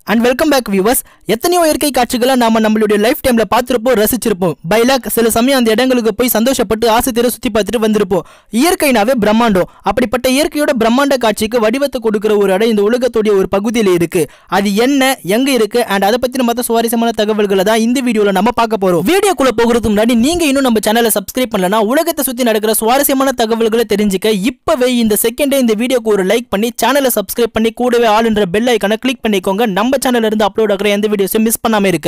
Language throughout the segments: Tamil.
அண்ட் வெல்கம் பேக் வியூவர்ஸ் எத்தனையோ இயற்கை காட்சிகளை நாம நம்மளுடைய லைஃப் டைம்ல பார்த்திருப்போம் ரசிச்சிருப்போம் பைலாக் சில சமயம் அந்த இடங்களுக்கு போய் சந்தோஷப்பட்டு ஆசை தீர சுத்தி பார்த்துட்டு வந்திருப்போம் இயற்கைனாவே பிரம்மாண்டம் அப்படிப்பட்ட இயற்கையோட பிரம்மாண்ட காட்சிக்கு வடிவத்தை கொடுக்கிற ஒரு இடம் இந்த உலகத்துடைய ஒரு பகுதியில் இருக்கு அது என்ன எங்க இருக்கு அண்ட் அதை பத்தின மற்ற சுவாரஸ்யமான தகவல்களை தான் இந்த வீடியோல நம்ம பார்க்க போறோம் வீடியோக்குள்ள போகிறதுக்கு முன்னாடி நீங்க இன்னும் நம்ம சேனலை சப்ஸ்கிரைப் பண்ணலனா உலகத்தை சுத்தி நடக்கிற சுவாரஸ்யமான தகவல்களை தெரிஞ்சுக்க இப்பவே இந்த செகண்டே இந்த வீடியோக்கு ஒரு லைக் பண்ணி சேனலை சப்ஸ்கிரைப் பண்ணி கூடவே ஆல் என்ற பெல் ஐக்கான கிளிக் பண்ணிக்கோங்க நம்ம சேனல்ல இருந்து அப்லோட் ஆகிற எந்த வீடியோஸும் மிஸ் பண்ணாம இருக்க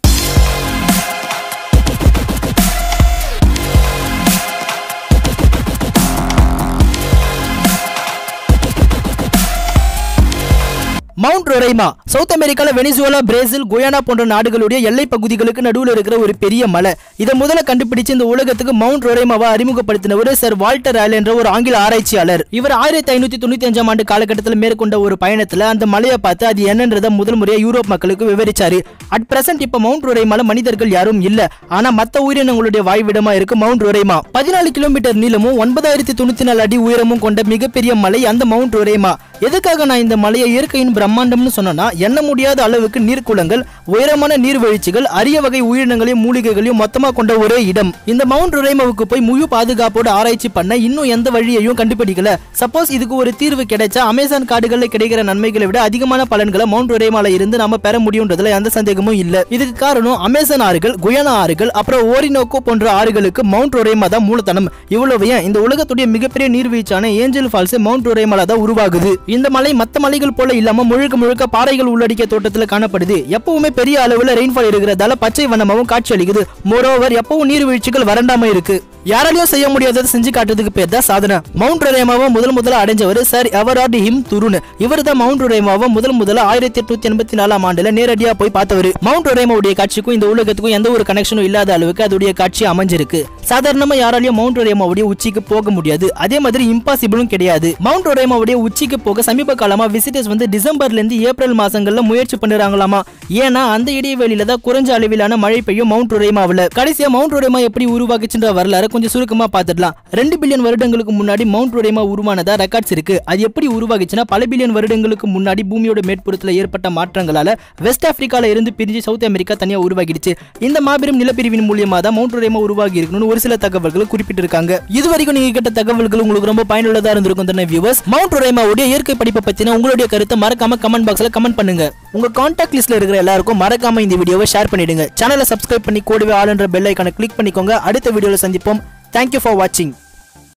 மவுண்ட் ரொரைமா சவுத் அமெரிக்கால வெனிசுவேலா பிரேசில் குயானா போன்ற நாடுகளுடைய எல்லை பகுதிகளுக்கு நடுவில் இருக்கிற ஒரு பெரிய மலை இதை முதல்ல கண்டுபிடிச்சு இந்த உலகத்துக்கு மவுண்ட் ரொரைமாவை அறிமுகப்படுத்தினவர் சர் வால்டர் ஆல் என்ற ஒரு ஆங்கில ஆராய்ச்சியாளர் இவர் ஆயிரத்தி ஐநூத்தி தொண்ணூத்தி அஞ்சாம் ஆண்டு காலகட்டத்தில் மேற்கொண்ட ஒரு பயணத்துல அந்த மலையை பார்த்து அது என்னன்றதை முதல் முறையா யூரோப் மக்களுக்கு விவரிச்சாரு அட் பிரசன்ட் இப்ப மவுண்ட் ரொரைமால மனிதர்கள் யாரும் இல்ல ஆனா மத்த உயிரினங்களுடைய வாய்விடமா இருக்கு மவுண்ட் ரொரைமா பதினாலு கிலோமீட்டர் நீளமும் ஒன்பதாயிரத்தி தொண்ணூத்தி நாலு அடி உயரமும் கொண்ட மிகப்பெரிய மலை அந்த மவுண்ட் ரொரைமா எதுக்காக நான் இந்த மலையை இயற்கையின் பிரம்மாண்டம்னு சொன்னேன்னா எண்ண முடியாத அளவுக்கு நீர்க்குளங்கள் உயரமான நீர்வீழ்ச்சிகள் அரிய வகை உயிரினங்களையும் மூலிகைகளையும் மொத்தமா கொண்ட ஒரே இடம் இந்த மவுண்ட் ருரைமாவுக்கு போய் முழு பாதுகாப்போட ஆராய்ச்சி பண்ண இன்னும் எந்த வழியையும் கண்டுபிடிக்கல சப்போஸ் இதுக்கு ஒரு தீர்வு கிடைச்சா அமேசான் காடுகளில் கிடைக்கிற நன்மைகளை விட அதிகமான பலன்களை மவுண்ட் ருரைமால இருந்து நாம பெற முடியுன்றதுல எந்த சந்தேகமும் இல்ல இதுக்கு காரணம் அமேசான் ஆறுகள் குயனா ஆறுகள் அப்புறம் ஓரினோக்கோ போன்ற ஆறுகளுக்கு மவுண்ட் ருரைமா தான் மூலதனம் இவ்வளவு ஏன் இந்த உலகத்துடைய மிகப்பெரிய நீர்வீழ்ச்சியான ஏஞ்சல் ஃபால்ஸ் மவுண்ட் ருரைமால தான் உருவாகுது இந்த மலை மத்த மலைகள் போல இல்லாம முழுக்க முழுக்க பாறைகள் உள்ளடக்கிய தோட்டத்துல காணப்படுது எப்பவுமே பெரிய அளவுல ரெயின்ஃபால் இருக்கிறதால பச்சை வண்ணமாவும் காட்சி அளிக்குது மோரோவர் எப்பவும் நீர்வீழ்ச்சிகள் வறண்டாம இருக்கு யாராலையும் செய்ய முடியாததை செஞ்சு காட்டுறதுக்கு பேர் தான் சாதனை மவுண்ட் ரேமாவை முதல் முதல்ல அடைஞ்சவர் சார் எவரார்டு ஹிம் துருன் இவர் தான் மவுண்ட் ரேமாவை முதல் முதல்ல ஆயிரத்தி எட்நூத்தி எண்பத்தி நாலாம் ஆண்டுல நேரடியா போய் பார்த்தவர் மவுண்ட் ரேமாவுடைய காட்சிக்கும் இந்த உலகத்துக்கும் எந்த ஒரு கனெக்ஷனும் இல்லாத அளவுக்கு அதோடைய காட்சி அமைஞ்சிருக்கு சாதாரணமா யாராலையும் மவுண்ட் ரேமாவுடைய உச்சிக்கு போக முடியாது அதே மாதிரி இம்பாசிபிளும் கிடையாது மவுண்ட் ரேமாவுடைய உச்சிக்கு போக சமீப காலமா விசிட்டர்ஸ் வந்து டிசம்பர்ல இருந்து ஏப்ரல் மாசங்கள்ல முயற்சி பண்ணுறாங்களாமா ஏன்னா அந்த இடைவெளியில தான் குறைஞ்ச அளவிலான மழை பெய்யும் மவுண்ட் ரேமாவில் கடைசியா மவுண்ட் ரேமா எப்படி உருவாக்குச்சுன்ற வரலாறு கொஞ்சம் சுருக்கமா பார்த்துடலாம் ரெண்டு பில்லியன் வருடங்களுக்கு முன்னாடி மவுண்ட் ரோரேமா உருவானதா ரெக்கார்ட்ஸ் இருக்கு அது எப்படி உருவாகுச்சுன்னா பல பில்லியன் வருடங்களுக்கு முன்னாடி பூமியோட மேற்புறத்துல ஏற்பட்ட மாற்றங்களால வெஸ்ட் ஆப்பிரிக்கால இருந்து பிரிஞ்சு சவுத் அமெரிக்கா தனியா உருவாகிடுச்சு இந்த மாபெரும் நிலப்பிரிவின் மூலியமா தான் மவுண்ட் ரோரேமா உருவாகி இருக்கணும்னு ஒரு சில தகவல்கள் குறிப்பிட்டிருக்காங்க இது வரைக்கும் நீங்க கேட்ட தகவல்கள் உங்களுக்கு ரொம்ப பயனுள்ளதா இருந்திருக்கும் தானே வியூவர்ஸ் மவுண்ட் ரோரேமாவுடைய இயற்கை படிப்பை பத்தின உங்களுடைய கருத்தை மறக்காம கமெண்ட் பாக்ஸ்ல கமெண்ட் பண்ணுங்க உங்க கான்டாக்ட் லிஸ்ட்ல இருக்கிற எல்லாருக்கும் மறக்காம இந்த வீடியோவை ஷேர் பண்ணிடுங்க சேனலை சப்ஸ்கிரைப் பண்ணி கூடவே ஆல் என்ற பெல் ஐக்கான கிளிக் பண்ணிக்கோங்க அடுத்த வீடியோல சந்திப்போம் தேங்க்யூ ஃபார் வாட்சிங்